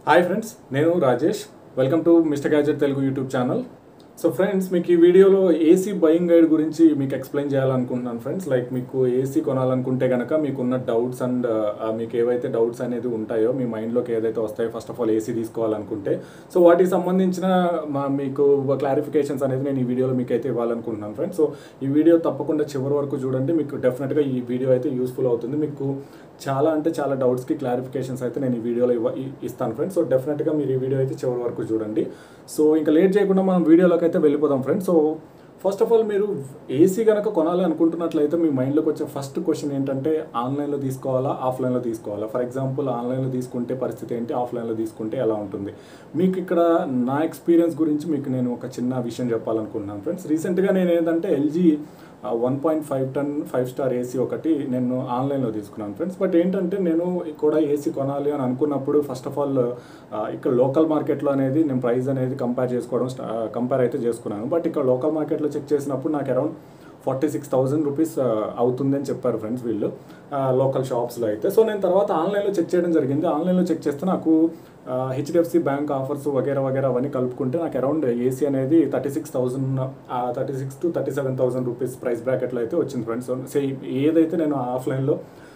hi friends నేను Rajesh welcome to mister gadget Telugu YouTube channel so friends మీకు ఈ వీడియోలో ఏసీ బయింగ్ గైడ్ గురించి మీకు ఎక్స్ప్లెయిన్ చేయాలనుకుంటున్నాను ఫ్రెండ్స్ లైక్ మీకు ఏసీ కొనాలనుకుంటే కనుక మీకున్న డౌట్స్ అండ్ మీకు ఏవైతే డౌట్స్ అనేది ఉంటాయో మీ మైండ్లోకి ఏదైతే వస్తాయో ఫస్ట్ ఆఫ్ ఆల్ ఏసీ తీసుకోవాలనుకుంటే సో వాటికి సంబంధించిన మా మీకు క్లారిఫికేషన్స్ అనేది నేను ఈ వీడియోలో మీకు అయితే ఇవ్వాలనుకుంటున్నాను ఫ్రెండ్స్ సో ఈ వీడియో తప్పకుండా చివరి వరకు చూడండి మీకు డెఫినెట్గా ఈ వీడియో అయితే యూస్ఫుల్ అవుతుంది మీకు చాలా అంటే చాలా డౌట్స్కి క్లారిఫికేషన్స్ అయితే నేను ఈ వీడియోలో ఇవ్వ ఇ- ఇస్తాను ఫ్రెండ్స్ సో డెఫినెట్గా మీరు ఈ వీడియో అయితే చివరి వరకు చూడండి సో ఇంకా లేట్ చేయకుండా మనం వీడియోలోకి అయితే వెళ్ళిపోదాం friends so first of all మీరు ఏసీ కనుక కొనాలి అనుకుంటున్నట్లయితే మీ మైండ్లోకి వచ్చే ఫస్ట్ క్వశ్చన్ ఏంటంటే ఆన్లైన్లో తీసుకోవాలా ఆఫ్లైన్లో తీసుకోవాలా ఫర్ ఎగ్జాంపుల్ ఆన్లైన్లో తీసుకుంటే పరిస్థితి ఏంటి ఆఫ్లైన్లో తీసుకుంటే ఎలా ఉంటుంది మీకు ఇక్కడ నా ఎక్స్పీరియన్స్ గురించి మీకు నేను ఒక చిన్న విషయం చెప్పాలనుకుంటున్నాను ఫ్రెండ్స్ రీసెంట్గా నేను ఏంటంటే LG one point five ton five star AC ఒకటి నేను ఆన్లైన్లో తీసుకున్నాను ఫ్రెండ్స్ బట్ ఏంటంటే నేను కూడా ఏసీ కొనాలి అని అనుకున్నప్పుడు ఫస్ట్ ఆఫ్ ఆల్ ఇక్కడ లోకల్ మార్కెట్లో అనేది నేను ప్రైస్ అనేది కంపేర్ చేసుకోవడం కంపేర్ అయితే చేసుకున్నాను బట్ ఇక్కడ లోకల్ మార్కెట్లో చెక్ చేసినప్పుడు నాకు around forty six thousand rupees అవుతుందని చెప్పారు ఫ్రెండ్స్ వీళ్ళు లోకల్ షాప్స్లో అయితే సో నేను తర్వాత ఆన్లైన్లో చెక్ చేయడం జరిగింది ఆన్లైన్లో చెక్ చేస్తే నాకు హెచ్డిఎఫ్సి బ్యాంక్ ఆఫర్స్ వగేరా వగేరా అవన్నీ కలుపుకుంటే నాకు అరౌండ్ ఏసీ అనేది thirty six thousand thirty six to thirty seven thousand rupees price బ్రాకెట్లో అయితే వచ్చింది ఫ్రెండ్స్ సో ఏదైతే నేను ఆఫ్లైన్లో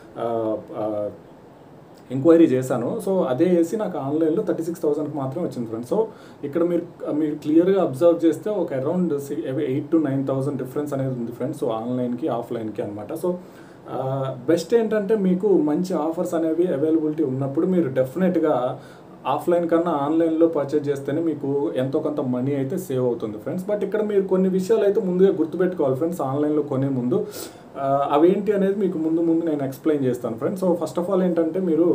ఎంక్వైరీ చేశాను సో అదే ఏసీ నాకు ఆన్లైన్లో థర్టీ సిక్స్ థౌసండ్కి మాత్రమే వచ్చింది ఫ్రెండ్స్ సో ఇక్కడ మీరు మీరు క్లియర్గా అబ్జర్వ్ చేస్తే ఒక around eight to nine thousand difference అనేది ఉంది ఫ్రెండ్స్ సో ఆన్లైన్కి ఆఫ్లైన్కి అనమాట సో బెస్ట్ ఏంటంటే మీకు మంచి ఆఫర్స్ అనేవి అవైలబిలిటీ ఉన్నప్పుడు మీరు డెఫినెట్గా ఆఫ్లైన్ కన్నా ఆన్లైన్లో పర్చేజ్ చేస్తేనే మీకు ఎంతో కొంత మనీ అయితే సేవ్ అవుతుంది ఫ్రెండ్స్ బట్ ఇక్కడ మీరు కొన్ని విషయాలు అయితే ముందుగా గుర్తుపెట్టుకోవాలి ఫ్రెండ్స్ ఆన్లైన్లో కొనే ముందు ఆ, అవేంటి అనేది మీకు ముందు ముందు నేను ఎక్స్ప్లెయిన్ చేస్తాను friends so first of all ఏంటంటే మీరు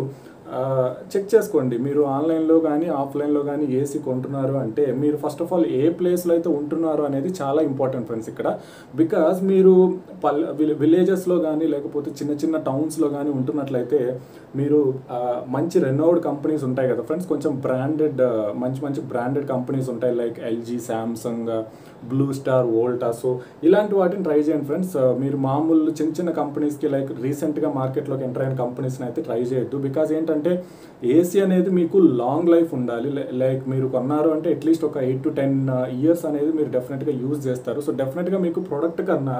చెక్ చేసుకోండి మీరు ఆన్లైన్లో కానీ ఆఫ్లైన్లో కానీ ఏసీ కొంటున్నారు అంటే మీరు ఫస్ట్ ఆఫ్ ఆల్ ఏ ప్లేస్లో అయితే ఉంటున్నారు అనేది చాలా ఇంపార్టెంట్ ఫ్రెండ్స్ ఇక్కడ బికాస్ మీరు పల్లె విలేజెస్లో కానీ లేకపోతే చిన్న చిన్న టౌన్స్లో కానీ ఉంటున్నట్లయితే మీరు ఆ, మంచి రెనోవ్డ్ కంపెనీస్ ఉంటాయి కదా ఫ్రెండ్స్ కొంచెం బ్రాండెడ్ మంచి మంచి బ్రాండెడ్ కంపెనీస్ ఉంటాయి like LG Samsung Blue Star Volta so ఇలాంటి వాటిని ట్రై చేయండి ఫ్రెండ్స్ మీరు మామూలు చిన్న చిన్న కంపెనీస్కి లైక్ రీసెంట్గా మార్కెట్లోకి ఎంటర్ అయిన కంపెనీస్ని అయితే ట్రై చేయొద్దు బికాజ్ ఏంటంటే ఏసీ అనేది మీకు లాంగ్ లైఫ్ ఉండాలి లైక్ మీరు కొన్నారు అంటే అట్లీస్ట్ ఒక ఎయిట్ టు టెన్ ఇయర్స్ అనేది మీరు డెఫినెట్గా యూజ్ చేస్తారు సో డెఫినెట్గా మీకు ప్రొడక్ట్ కన్నా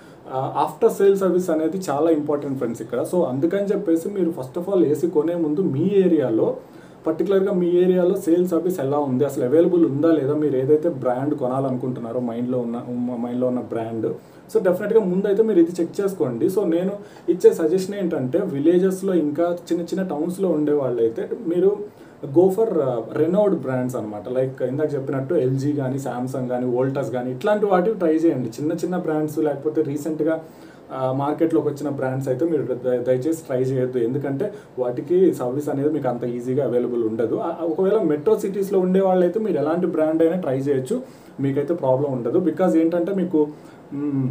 ఆఫ్టర్ సేల్ సర్వీస్ అనేది చాలా ఇంపార్టెంట్ ఫ్రెండ్స్ ఇక్కడ సో అందుకని చెప్పేసి మీరు ఫస్ట్ ఆఫ్ ఆల్ ఏసీ కొనే ముందు మీ ఏరియాలో పర్టికులర్గా మీ ఏరియాలో సేల్ సర్వీస్ ఎలా ఉంది అసలు అవైలబుల్ ఉందా లేదా మీరు ఏదైతే బ్రాండ్ కొనాలనుకుంటున్నారో మైండ్లో ఉన్న మైండ్లో ఉన్న బ్రాండ్ సో డెఫినెట్గా ముందు అయితే మీరు ఇది చెక్ చేసుకోండి సో నేను ఇచ్చే సజెషన్ ఏంటంటే విలేజెస్లో ఇంకా చిన్న చిన్న టౌన్స్లో ఉండే వాళ్ళైతే మీరు గో ఫర్ రెనోవ్డ్ బ్రాండ్స్ అనమాట లైక్ ఇందాక చెప్పినట్టు ఎల్జీ కానీ శాంసంగ్ కానీ వోల్టాస్ కానీ ఇట్లాంటి వాటివి ట్రై చేయండి చిన్న చిన్న బ్రాండ్స్ లేకపోతే రీసెంట్గా మార్కెట్లోకి వచ్చిన బ్రాండ్స్ అయితే మీరు దయ- దయచేసి ట్రై చేయొద్దు ఎందుకంటే వాటికి సర్వీస్ అనేది మీకు అంత ఈజీగా అవైలబుల్ ఉండదు ఆ- ఒకవేళ మెట్రో సిటీస్లో ఉండే వాళ్ళైతే మీరు ఎలాంటి బ్రాండ్ అయినా ట్రై చేయొచ్చు మీకైతే ప్రాబ్లం ఉండదు బికాజ్ ఏంటంటే మీకు మ్,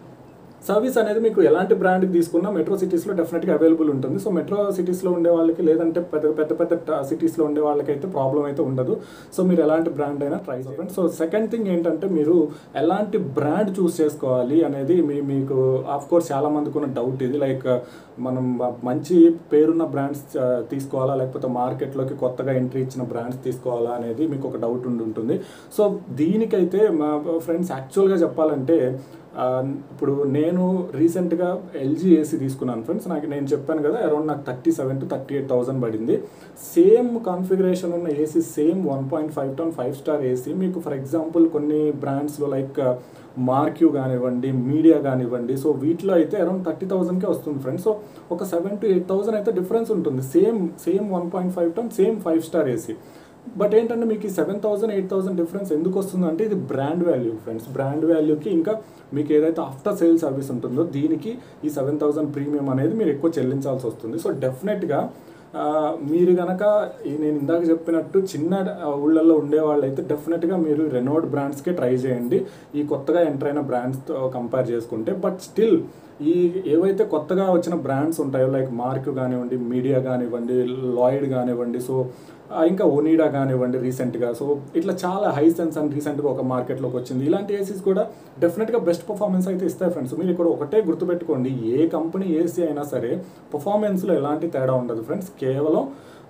సర్వీస్ అనేది మీకు ఎలాంటి బ్రాండ్కి తీసుకున్నా మెట్రో సిటీస్లో డెఫినెట్గా అవైలబుల్ ఉంటుంది సో మెట్రో సిటీస్లో ఉండే వాళ్ళకి లేదంటే పెద్ద పెద్ద పెద్ద సిటీస్లో ఉండే వాళ్ళకైతే ప్రాబ్లం అయితే ఉండదు సో మీరు ఎలాంటి బ్రాండ్ అయినా ట్రై చేయండి సో సెకండ్ థింగ్ ఏంటంటే మీరు ఎలాంటి బ్రాండ్ చూస్ చేసుకోవాలి అనేది మీ మీకు ఆఫ్ కోర్స్ చాలా మందికి ఉన్న డౌట్ ఇది లైక్ మనం మంచి పేరున్న బ్రాండ్స్ తీసుకోవాలా లేకపోతే మార్కెట్లోకి కొత్తగా ఎంట్రీ ఇచ్చిన బ్రాండ్స్ తీసుకోవాలా అనేది మీకు ఒక డౌట్ ఉండి ఉంటుంది సో దీనికైతే మా ఫ్రెండ్స్ యాక్చువల్గా చెప్పాలంటే ఆ, ఇప్పుడు నేను రీసెంట్గా ఎల్జీ ఏసీ తీసుకున్నాను ఫ్రెండ్స్ నాకు నేను చెప్పాను కదా అరౌండ్ నాకు thirty seven to thirty eight thousand పడింది సేమ్ కాన్ఫిగరేషన్ ఉన్న AC same one point five ton five star AC మీకు ఫర్ ఎగ్జాంపుల్ కొన్ని బ్రాండ్స్లో లైక్ మార్క్యూ కానివ్వండి మీడియా కానివ్వండి సో వీటిలో అయితే అరౌండ్ థర్టీ థౌసండ్కే వస్తుంది ఫ్రెండ్స్ సో ఒక సెవెన్ టు ఎయిట్ థౌసండ్ అయితే డిఫరెన్స్ ఉంటుంది same same one point five ton same five star AC but ఏంటంటే మీకు ఈ seven thousand eight thousand difference ఎందుకు వస్తుందంటే ఇది బ్రాండ్ వాల్యూ ఫ్రెండ్స్ బ్రాండ్ వాల్యూకి ఇంకా మీకు ఏదైతే ఆఫ్టర్ సేల్ సర్వీస్ ఉంటుందో దీనికి ఈ సెవెన్ థౌసండ్ ప్రీమియం అనేది మీరు ఎక్కువ చెల్లించాల్సి వస్తుంది సో డెఫినెట్గా ఆ, మీరు కనుక నేను ఇందాక చెప్పినట్టు చిన్న ఆ, ఊళ్ళల్లో ఉండే వాళ్ళైతే డెఫినెట్గా మీరు రెనోడ్ బ్రాండ్స్కే ట్రై చేయండి ఈ కొత్తగా ఎంటర్ అయిన బ్రాండ్స్తో కంపేర్ చేసుకుంటే బట్ స్టిల్ ఈ ఏవైతే కొత్తగా వచ్చిన బ్రాండ్స్ ఉంటాయో లైక్ మార్క్ కానివ్వండి మీడియా కానివ్వండి లాయిడ్ కానివ్వండి సో ఆ, ఇంకా ఒనీడా కానివ్వండి రీసెంట్గా సో ఇట్లా చాలా హై సెన్స్ అండ్ రీసెంట్గా ఒక మార్కెట్లోకి వచ్చింది ఇలాంటి ఏసీస్ కూడా డెఫినెట్గా బెస్ట్ పర్ఫార్మెన్స్ అయితే ఇస్తాయి ఫ్రెండ్స్ మీరు ఇక్కడ ఒకటే గుర్తుపెట్టుకోండి ఏ కంపెనీ ఏసీ అయినా సరే పర్ఫార్మెన్స్లో ఎలాంటి తేడా ఉండదు ఫ్రెండ్స్ కేవలం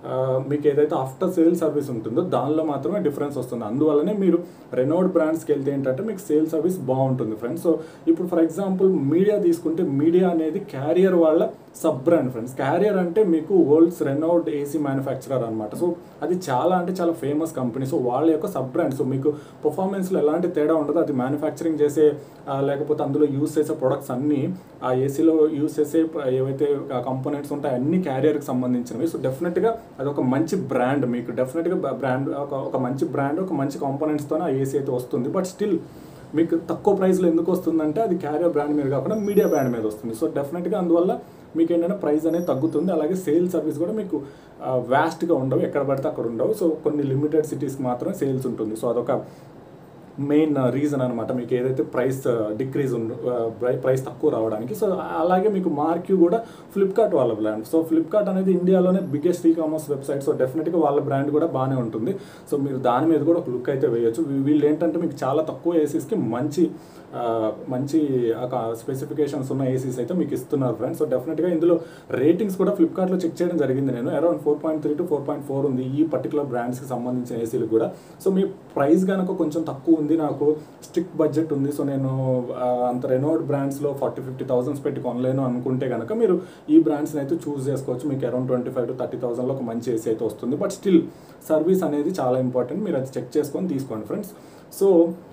ఆ, మీకు ఏదైతే ఆఫ్టర్ సేల్ సర్వీస్ ఉంటుందో దానిలో మాత్రమే డిఫరెన్స్ వస్తుంది అందువల్లనే మీరు రెనోడ్ బ్రాండ్స్కి వెళ్తే ఏంటంటే మీకు సేల్ సర్వీస్ బాగుంటుంది ఫ్రెండ్స్ సో ఇప్పుడు ఫర్ ఎగ్జాంపుల్ మీడియా తీసుకుంటే మీడియా అనేది క్యారియర్ వాళ్ళ సబ్ బ్రాండ్ ఫ్రెండ్స్ క్యారియర్ అంటే మీకు వరల్డ్స్ రెనౌడ్ ఏసీ మ్యానుఫ్యాక్చరర్ అనమాట సో అది చాలా అంటే చాలా ఫేమస్ కంపెనీ సో వాళ్ళ యొక్క సబ్ బ్రాండ్ సో మీకు పర్ఫార్మెన్స్లో ఎలాంటి తేడా ఉండదు అది మ్యానుఫ్యాక్చరింగ్ చేసే ఆ, లేకపోతే అందులో యూస్ చేసే ప్రొడక్ట్స్ అన్నీ ఆ ఏసీలో యూస్ చేసే ప- ఏవైతే కంపోనెంట్స్ ఉంటాయో అన్ని క్యారియర్కి సంబంధించినవి సో డెఫినెట్గా అది ఒక మంచి బ్రాండ్ మీకు డెఫినెట్గా బ్రాండ్ ఒక ఒక మంచి బ్రాండ్ ఒక మంచి కాంపోనెంట్స్తోనే ఆ ఏసీ అయితే వస్తుంది బట్ స్టిల్ మీకు తక్కువ ప్రైస్లో ఎందుకు వస్తుందంటే అది క్యారియర్ బ్రాండ్ మీద కాకుండా మీడియా బ్రాండ్ మీద వస్తుంది సో డెఫినెట్గా అందువల్ల మీకు ఏంటంటే ప్రైస్ అనేది తగ్గుతుంది అలాగే సేల్ సర్వీస్ కూడా మీకు వ్యాస్ట్గా ఉండవు ఎక్కడ పడితే అక్కడ ఉండవు సో కొన్ని లిమిటెడ్ సిటీస్కి మాత్రమే సేల్స్ ఉంటుంది సో అదొక మెయిన్ రీజన్ అనమాట మీకు ఏదైతే ప్రైస్ డిక్రీజ్ ప్రైస్ తక్కువ రావడానికి సో అలాగే మీకు మార్క్యూ కూడా ఫ్లిప్కార్ట్ వాళ్ళ బ్రాండ్ సో ఫ్లిప్కార్ట్ అనేది ఇండియాలోనే biggest e commerce website so డెఫినెట్గా వాళ్ళ బ్రాండ్ కూడా బాగానే ఉంటుంది సో మీరు దాని మీద కూడా ఒక లుక్ అయితే వేయొచ్చు వీ- వీళ్ళు ఏంటంటే మీకు చాలా తక్కువ ఏసీస్కి మంచి ఆ, మంచి స్పెసిఫికేషన్స్ ఉన్న ఏసీస్ అయితే మీకు ఇస్తున్నారు ఫ్రెండ్స్ సో డెఫినెట్గా ఇందులో రేటింగ్స్ కూడా ఫ్లిప్కార్ట్లో చెక్ చేయడం జరిగింది నేను around four point three to four point four ఉంది ఈ పర్టికులర్ బ్రాండ్స్కి సంబంధించిన ఏసీలు కూడా సో మీ ప్రైస్ కనుక కొంచెం తక్కువ ఉంది నాకు స్ట్రిక్ట్ బడ్జెట్ ఉంది సో నేను ఆ, అంత రెనోడ్ బ్రాండ్స్లో ఫార్టీ ఫిఫ్టీ థౌసండ్స్ పెట్టి కొనలేను అనుకుంటే కనుక మీరు ఈ బ్రాండ్స్ని అయితే చూస్ చేసుకోవచ్చు మీకు around twenty five to thirty థౌసండ్లో ఒక మంచి ఏసీ అయితే వస్తుంది బట్ స్టిల్ సర్వీస్ అనేది చాలా ఇంపార్టెంట్ మీరు అది చెక్ చేసుకొని తీసుకోండి ఫ్రెండ్స్ సో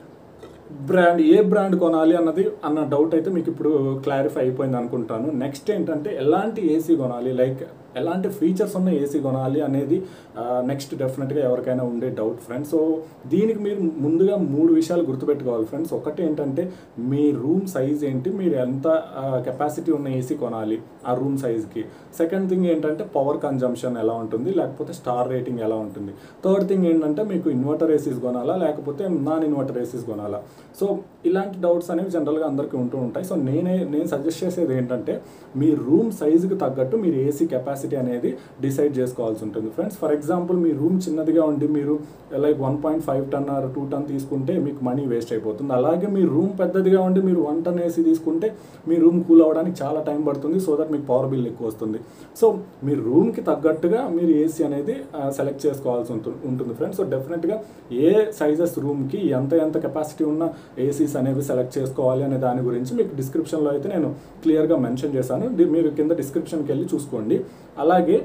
బ్రాండ్ ఏ బ్రాండ్ కొనాలి అన్నది అన్న డౌట్ అయితే మీకు ఇప్పుడు క్లారిఫై అయిపోయింది అనుకుంటాను నెక్స్ట్ ఏంటంటే ఎలాంటి ఏసీ కొనాలి లైక్ ఎలాంటి ఫీచర్స్ ఉన్న ఏసీ కొనాలి అనేది నెక్స్ట్ డెఫినెట్గా ఎవరికైనా ఉండే డౌట్ ఫ్రెండ్స్ సో దీనికి మీరు ముందుగా మూడు విషయాలు గుర్తుపెట్టుకోవాలి ఫ్రెండ్స్ ఒకటి ఏంటంటే మీ రూమ్ సైజ్ ఏంటి మీరు ఎంత కెపాసిటీ ఉన్న ఏసీ కొనాలి ఆ రూమ్ సైజ్కి సెకండ్ థింగ్ ఏంటంటే పవర్ కన్జంప్షన్ ఎలా ఉంటుంది లేకపోతే స్టార్ రేటింగ్ ఎలా ఉంటుంది థర్డ్ థింగ్ ఏంటంటే మీకు ఇన్వర్టర్ ఏసీస్ కొనాలా లేకపోతే నాన్ ఇన్వర్టర్ ఏసీస్ కొనాలా సో ఇలాంటి డౌట్స్ అనేవి జనరల్గా అందరికీ ఉంటూ ఉంటాయి సో నేనే నేను సజెస్ట్ చేసేది ఏంటంటే మీ రూమ్ సైజుకి తగ్గట్టు మీరు ఏసీ కెపాసిటీ అనేది డిసైడ్ చేసుకోవాల్సి ఉంటుంది ఫ్రెండ్స్ ఫర్ ఎగ్జాంపుల్ మీ రూమ్ చిన్నదిగా ఉండి మీరు like one point five ton or two ton తీసుకుంటే మీకు మనీ వేస్ట్ అయిపోతుంది అలాగే మీ రూమ్ పెద్దదిగా ఉండి మీరు వన్ టన్ ఏసీ తీసుకుంటే మీ రూమ్ కూల్ అవ్వడానికి చాలా టైం పడుతుంది సో దట్ మీకు పవర్ బిల్ ఎక్కువ వస్తుంది సో మీ రూమ్కి తగ్గట్టుగా మీరు ఏసీ అనేది సెలెక్ట్ చేసుకోవాల్సి ఉంటుంది ఉంటుంది ఫ్రెండ్స్ సో డెఫినెట్గా ఏ సైజెస్ రూమ్కి ఎంత ఎంత కెపాసిటీ ఉన్న ఏసీస్ అనేవి సెలెక్ట్ చేసుకోవాలి అనే దాని గురించి మీకు డిస్క్రిప్షన్లో అయితే నేను క్లియర్గా మెన్షన్ చేశాను ది- మీరు కింద డిస్క్రిప్షన్కి వెళ్ళి చూసుకోండి అలాగే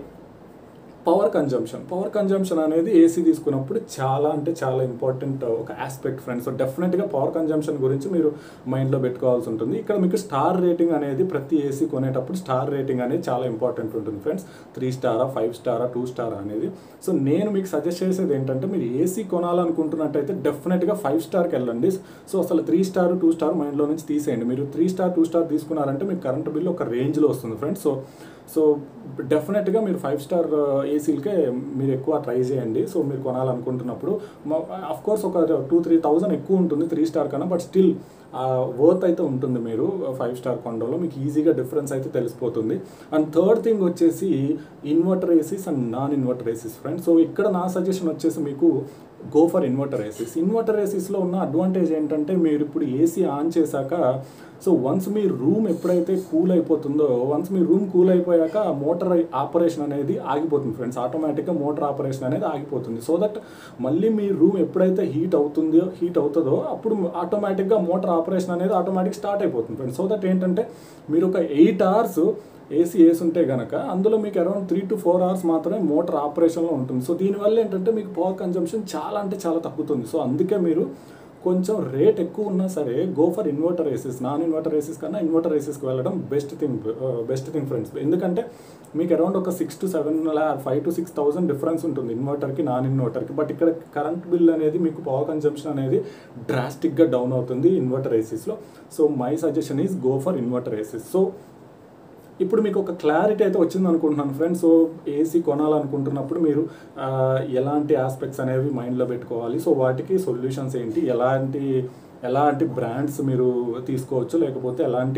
పవర్ కన్జంప్షన్ పవర్ కన్జంప్షన్ అనేది ఏసీ తీసుకున్నప్పుడు చాలా అంటే చాలా ఇంపార్టెంట్ ఒక ఆస్పెక్ట్ ఫ్రెండ్స్ సో డెఫినెట్గా పవర్ కన్జంప్షన్ గురించి మీరు మైండ్లో పెట్టుకోవాల్సి ఉంటుంది ఇక్కడ మీకు స్టార్ రేటింగ్ అనేది ప్రతి ఏసీ కొనేటప్పుడు స్టార్ రేటింగ్ అనేది చాలా ఇంపార్టెంట్ ఉంటుంది ఫ్రెండ్స్ త్రీ స్టారా ఫైవ్ స్టారా టూ స్టారా అనేది సో నేను మీకు సజెస్ట్ చేసేది ఏంటంటే మీరు ఏసీ కొనాలనుకుంటున్నట్టయితే డెఫినెట్గా ఫైవ్ స్టార్కి వెళ్ళండి సో అసలు త్రీ స్టార్ టూ స్టార్ మైండ్లో నుంచి తీసేయండి మీరు త్రీ స్టార్ టూ స్టార్ తీసుకున్నారంటే మీకు కరెంట్ బిల్ ఒక రేంజ్లో వస్తుంది ఫ్రెండ్స్ సో సో డెఫినెట్గా మీరు ఫైవ్ స్టార్ ఏసీలకే మీరు ఎక్కువ ట్రై చేయండి సో మీరు కొనాలనుకుంటున్నప్పుడు అఫ్ కోర్స్ ఒక టూ త్రీ థౌజండ్ ఎక్కువ ఉంటుంది త్రీ స్టార్ కన్నా బట్ స్టిల్ వర్త్ అయితే ఉంటుంది మీరు ఫైవ్ స్టార్ కొండలో మీకు ఈజీగా డిఫరెన్స్ అయితే తెలిసిపోతుంది అండ్ థర్డ్ థింగ్ వచ్చేసి inverter ACs and non inverter ACs friends so ఇక్కడ నా సజెషన్ వచ్చేసి మీకు go for inverter ACs inverter ఏసీస్లో ఉన్న అడ్వాంటేజ్ ఏంటంటే మీరు ఇప్పుడు ఏసీ ఆన్ చేశాక సో వన్స్ మీ రూమ్ ఎప్పుడైతే కూల్ అయిపోతుందో వన్స్ మీ రూమ్ కూల్ అయిపోయాక మోటార్ ఆపరేషన్ అనేది ఆగిపోతుంది ఫ్రెండ్స్ ఆటోమేటిక్గా మోటార్ ఆపరేషన్ అనేది ఆగిపోతుంది సో దట్ మళ్ళీ మీ రూమ్ ఎప్పుడైతే హీట్ అవుతుందో హీట్ అవుతుందో అప్పుడు ఆటోమేటిక్గా మోటార్ ఆపరేషన్ అనేది ఆటోమేటిక్ స్టార్ట్ అయిపోతుంది ఫ్రెండ్స్ సో దట్ ఏంటంటే మీరు ఒక ఎయిట్ అవర్స్ ఏసీ వేసి ఉంటే కనుక అందులో మీకు around three to four hours మాత్రమే మోటార్ ఆపరేషన్లో ఉంటుంది సో దీనివల్ల ఏంటంటే మీకు పవర్ కన్జంప్షన్ చాలా అంటే చాలా తగ్గుతుంది సో అందుకే మీరు కొంచెం రేట్ ఎక్కువ ఉన్నా సరే go for inverter ACs non inverter ACs కన్నా ఇన్వర్టర్ ఏసీస్కి వెళ్ళడం best thing best thing friends ఎందుకంటే మీకు అరౌండ్ ఒక six to seven five to six thousand difference ఉంటుంది ఇన్వర్టర్కి నాన్ ఇన్వర్టర్కి బట్ ఇక్కడ కరెంట్ బిల్ అనేది మీకు పవర్ కన్జంప్షన్ అనేది డ్రాస్టిక్గా డౌన్ అవుతుంది ఇన్వర్టర్ ఏసీస్లో so my suggestion is go for inverter ACs so ఇప్పుడు మీకు ఒక క్లారిటీ అయితే వచ్చింది అనుకుంటున్నాను ఫ్రెండ్స్ సో ఏసీ కొనాలనుకుంటున్నప్పుడు మీరు ఆ, ఎలాంటి ఆస్పెక్ట్స్ అనేవి మైండ్లో పెట్టుకోవాలి సో వాటికి సొల్యూషన్స్ ఏంటి ఎలాంటి ఎలాంటి బ్రాండ్స్ మీరు తీసుకోవచ్చు లేకపోతే ఎలాంటి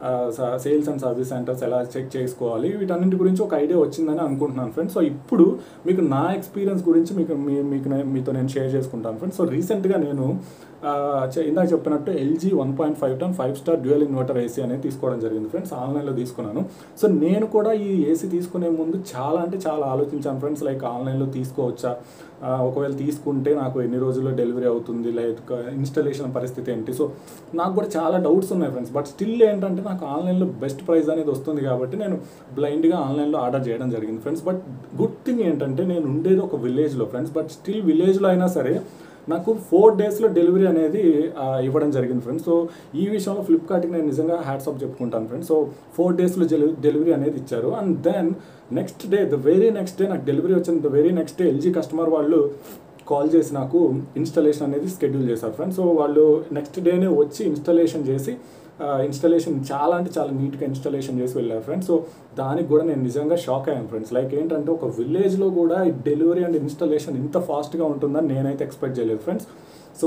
సేల్స్ అండ్ సర్వీస్ సెంటర్స్ ఎలా చెక్ చేసుకోవాలి వీటన్నింటి గురించి ఒక ఐడియా వచ్చిందని అనుకుంటున్నాను ఫ్రెండ్స్ సో ఇప్పుడు మీకు నా ఎక్స్పీరియన్స్ గురించి మీకు మీ- మీకు నేను- మీతో నేను షేర్ చేసుకుంటాను ఫ్రెండ్స్ సో రీసెంట్గా నేను ఆ, చె- ఇందాక చెప్పినట్టు LG one point five ton five star dual inverter AC అనేది తీసుకోవడం జరిగింది ఫ్రెండ్స్ ఆన్లైన్లో తీసుకున్నాను సో నేను కూడా ఈ ఏసీ తీసుకునే ముందు చాలా అంటే చాలా ఆలోచించాను ఫ్రెండ్స్ లైక్ ఆన్లైన్లో తీసుకోవచ్చా ఆ, ఒకవేళ తీసుకుంటే నాకు ఎన్ని రోజుల్లో డెలివరీ అవుతుంది లైక్ ఇన్స్టలేషన్ పరిస్థితి ఏంటి సో నాకు కూడా చాలా డౌట్స్ ఉన్నాయి ఫ్రెండ్స్ బట్ స్టిల్ ఏంటంటే నాకు ఆన్లైన్లో బెస్ట్ ప్రైస్ అనేది వస్తుంది కాబట్టి నేను బ్లైండ్గా ఆన్లైన్లో ఆర్డర్ చేయడం జరిగింది ఫ్రెండ్స్ బట్ గుడ్ థింగ్ ఏంటంటే నేను ఉండేది ఒక విలేజ్లో ఫ్రెండ్స్ బట్ స్టిల్ విలేజ్లో అయినా సరే నాకు ఫోర్ డేస్లో డెలివరీ అనేది ఆ, ఇవ్వడం జరిగింది ఫ్రెండ్స్ సో ఈ విషయంలో ఫ్లిప్కార్ట్కి నేను నిజంగా హ్యాట్సాప్ చెప్పుకుంటాను ఫ్రెండ్స్ సో ఫోర్ డేస్లో డెలివరీ అనేది ఇచ్చారు and then next day the very next day నాకు డెలివరీ వచ్చిన the very next day LG customer వాళ్ళు కాల్ చేసి నాకు ఇన్స్టాలేషన్ అనేది స్కెడ్యూల్ చేశారు ఫ్రెండ్స్ సో వాళ్ళు నెక్స్ట్ డేనే వచ్చి ఇన్స్టాలేషన్ చేసి ఇన్స్టాలేషన్ చాలా అంటే చాలా నీట్గా ఇన్స్టాలేషన్ చేసి వెళ్ళారు ఫ్రెండ్స్ సో దానికి కూడా నేను నిజంగా షాక్ అయ్యాను ఫ్రెండ్స్ లైక్ ఏంటంటే ఒక విలేజ్లో కూడా ఈ డెలివరీ అండ్ ఇన్స్టాలేషన్ ఇంత ఫాస్ట్గా ఉంటుందని నేనైతే ఎక్స్పెక్ట్ చేయలేదు ఫ్రెండ్స్ సో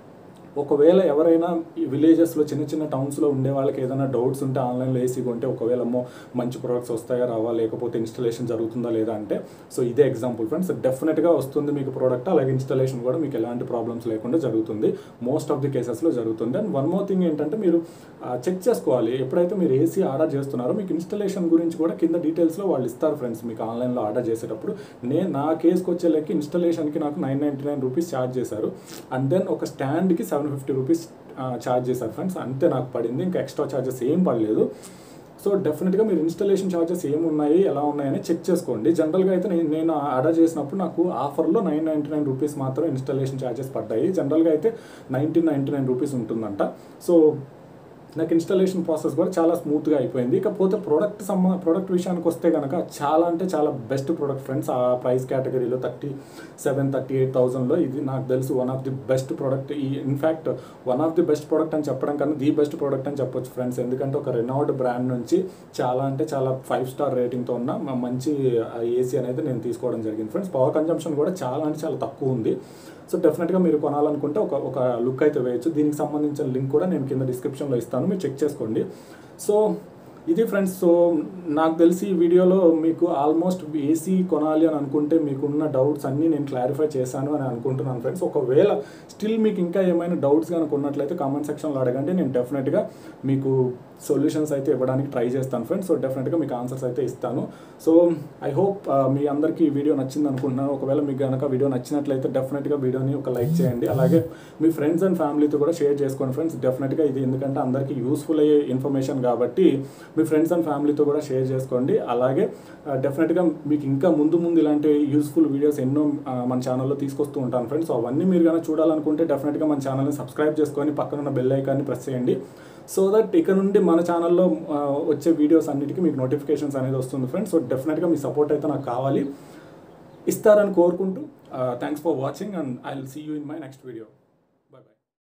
ఒకవేళ ఎవరైనా ఈ విలేజెస్లో చిన్న చిన్న టౌన్స్లో ఉండే వాళ్ళకి ఏదైనా డౌట్స్ ఉంటే ఆన్లైన్లో ఏసీ కొంటే ఒకవేళ అమ్మో మంచి ప్రొడక్ట్స్ వస్తాయా రావా లేకపోతే ఇన్స్టలేషన్ జరుగుతుందా లేదా అంటే సో ఇదే ఎగ్జాంపుల్ ఫ్రెండ్స్ డెఫినెట్గా వస్తుంది మీకు ప్రోడక్ట్ అలాగే ఇన్స్టలేషన్ కూడా మీకు ఎలాంటి ప్రాబ్లమ్స్ లేకుండా జరుగుతుంది మోస్ట్ ఆఫ్ ది కేసెస్లో జరుగుతుంది అండ్ వన్ మోర్ థింగ్ ఏంటంటే మీరు చెక్ చేసుకోవాలి ఎప్పుడైతే మీరు ఏసీ ఆర్డర్ చేస్తున్నారో మీకు ఇన్స్టలేషన్ గురించి కూడా కింద డీటెయిల్స్లో వాళ్ళు ఇస్తారు ఫ్రెండ్స్ మీకు ఆన్లైన్లో ఆర్డర్ చేసేటప్పుడు నేను నా కేసుకి వచ్చే లెక్క ఇన్స్టలేషన్కి నాకు nine ninety nine rupees charge చేశారు అండ్ దెన్ ఒక స్టాండ్కి సెవెన్ ఫిఫ్టీ రూపీస్ ఛార్జ్ చేశారు ఫ్రెండ్స్ అంతే నాకు పడింది ఇంకా ఎక్స్ట్రా ఛార్జెస్ ఏం పడలేదు సో డెఫినెట్గా మీరు ఇన్స్టలేషన్ ఛార్జెస్ ఏమున్నాయి ఎలా ఉన్నాయని చెక్ చేసుకోండి జనరల్గా అయితే నేను నేను ఆర్డర్ చేసినప్పుడు నాకు ఆఫర్లో నైన్ నైంటీ నైన్ రూపీస్ మాత్రం ఇన్స్టలేషన్ ఛార్జెస్ పడ్డాయి జనరల్గా అయితే నైన్టీన్ నైంటీ నైన్ రూపీస్ ఉంటుందంట సో నాకు ఇన్స్టాలేషన్ ప్రాసెస్ కూడా చాలా స్మూత్గా అయిపోయింది ఇకపోతే ప్రోడక్ట్ సంబ ప్రోడక్ట్ విషయానికి వస్తే కనుక చాలా అంటే చాలా బెస్ట్ ప్రోడక్ట్ ఫ్రెండ్స్ ఆ ప్రైస్ కేటగిరీలో థర్టీ సెవెన్ థర్టీ ఎయిట్ థౌసండ్లో ఇది నాకు తెలుసు one of the best product ఈ in fact one of the best product అని చెప్పడం కన్నా ది బెస్ట్ ప్రోడక్ట్ అని చెప్పొచ్చు ఫ్రెండ్స్ ఎందుకంటే ఒక రెనౌడ్ బ్రాండ్ నుంచి చాలా అంటే చాలా ఫైవ్ స్టార్ రేటింగ్తో ఉన్న మ- మంచి ఏసీ అనేది నేను తీసుకోవడం జరిగింది ఫ్రెండ్స్ పవర్ కన్జంప్షన్ కూడా చాలా అంటే చాలా తక్కువ ఉంది సో డెఫినెట్గా మీరు కొనాలనుకుంటే ఒక ఒక లుక్ అయితే వేయచ్చు దీనికి సంబంధించిన లింక్ కూడా నేను కింద డిస్క్రిప్షన్లో ఇస్తాను మీరు చెక్ చేసుకోండి సో ఇది ఫ్రెండ్స్ సో నాకు తెలిసి ఈ వీడియోలో మీకు ఆల్మోస్ట్ ఏసీ కొనాలి అని అనుకుంటే మీకున్న డౌట్స్ అన్నీ నేను క్లారిఫై చేశాను అని అనుకుంటున్నాను ఫ్రెండ్స్ ఒకవేళ స్టిల్ మీకు ఇంకా ఏమైనా డౌట్స్ కనుక ఉన్నట్లయితే కామెంట్ సెక్షన్లో అడగండి నేను డెఫినెట్గా మీకు సొల్యూషన్స్ అయితే ఇవ్వడానికి ట్రై చేస్తాను ఫ్రెండ్స్ సో డెఫినెట్గా మీకు ఆన్సర్స్ అయితే ఇస్తాను సో ఐ హోప్ మీ అందరికీ ఈ వీడియో నచ్చింది అనుకుంటున్నాను ఒకవేళ మీకు కనుక వీడియో నచ్చినట్లయితే డెఫినెట్గా వీడియోని ఒక లైక్ చేయండి అలాగే మీ ఫ్రెండ్స్ అండ్ ఫ్యామిలీతో కూడా షేర్ చేసుకోండి ఫ్రెండ్స్ డెఫినెట్గా ఇది ఎందుకంటే అందరికీ యూస్ఫుల్ అయ్యే ఇన్ఫర్మేషన్ కాబట్టి మీ ఫ్రెండ్స్ అండ్ ఫ్యామిలీతో కూడా షేర్ చేసుకోండి అలాగే డెఫినెట్గా మీకు ఇంకా ముందు ముందు ఇలాంటి యూస్ఫుల్ వీడియోస్ ఎన్నో ఆ, మన ఛానల్లో తీసుకొస్తూ ఉంటాను ఫ్రెండ్స్ సో అవన్నీ మీరు కనుక చూడాలనుకుంటే డెఫినెట్గా మన ఛానల్ని సబ్స్క్రైబ్ చేసుకొని పక్కన ఉన్న బెల్ ఐకాన్ని ప్రెస్ చేయండి సో దట్ ఇక నుండి మన ఛానల్లో ఆ, వచ్చే వీడియోస్ అన్నిటికీ మీకు నోటిఫికేషన్స్ అనేది వస్తుంది ఫ్రెండ్స్ సో డెఫినెట్గా మీ సపోర్ట్ అయితే నాకు కావాలి ఇస్తారని కోరుకుంటూ thanks for watching and I will see you in my next video